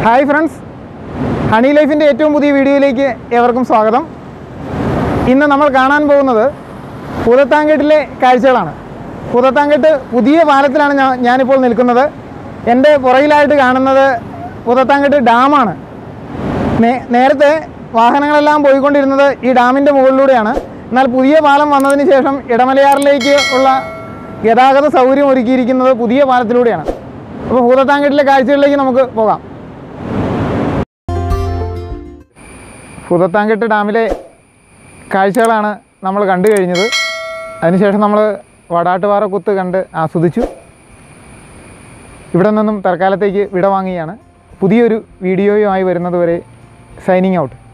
hi friends honey ലൈഫിൻ്റെ ഏറ്റവും പുതിയ വീഡിയോയിലേക്ക് ഏവർക്കും സ്വാഗതം ഇന്ന് നമ്മൾ കാണാൻ പോകുന്നത് പൂതത്താങ്കെട്ടിലെ കാഴ്ചകളാണ് പൂതത്താങ്കെട്ട് പുതിയ പാലത്തിലാണ് ഞാൻ ഞാനിപ്പോൾ നിൽക്കുന്നത് എൻ്റെ പുറകിലായിട്ട് കാണുന്നത് പൂതത്താങ്കെട്ട് ഡാമാണ് നേ നേരത്തെ വാഹനങ്ങളെല്ലാം പോയിക്കൊണ്ടിരുന്നത് ഈ ഡാമിൻ്റെ മുകളിലൂടെയാണ് എന്നാൽ പുതിയ പാലം വന്നതിന് ശേഷം ഇടമലയാറിലേക്ക് ഉള്ള ഗതാഗത സൗകര്യം ഒരുക്കിയിരിക്കുന്നത് പുതിയ പാലത്തിലൂടെയാണ് അപ്പോൾ ഭൂതത്താങ്കെട്ടിലെ കാഴ്ചകളിലേക്ക് നമുക്ക് പോകാം ഭൂതത്താങ്കെട്ട് ഡാമിലെ കാഴ്ചകളാണ് നമ്മൾ കണ്ടു കഴിഞ്ഞത് അതിനുശേഷം നമ്മൾ വടാട്ടുപാറ കുത്ത് കണ്ട് ആസ്വദിച്ചു ഇവിടെ നിന്നും തൽക്കാലത്തേക്ക് വിട വാങ്ങിയാണ് പുതിയൊരു വീഡിയോയുമായി വരുന്നതുവരെ സൈനിങ് ഔട്ട്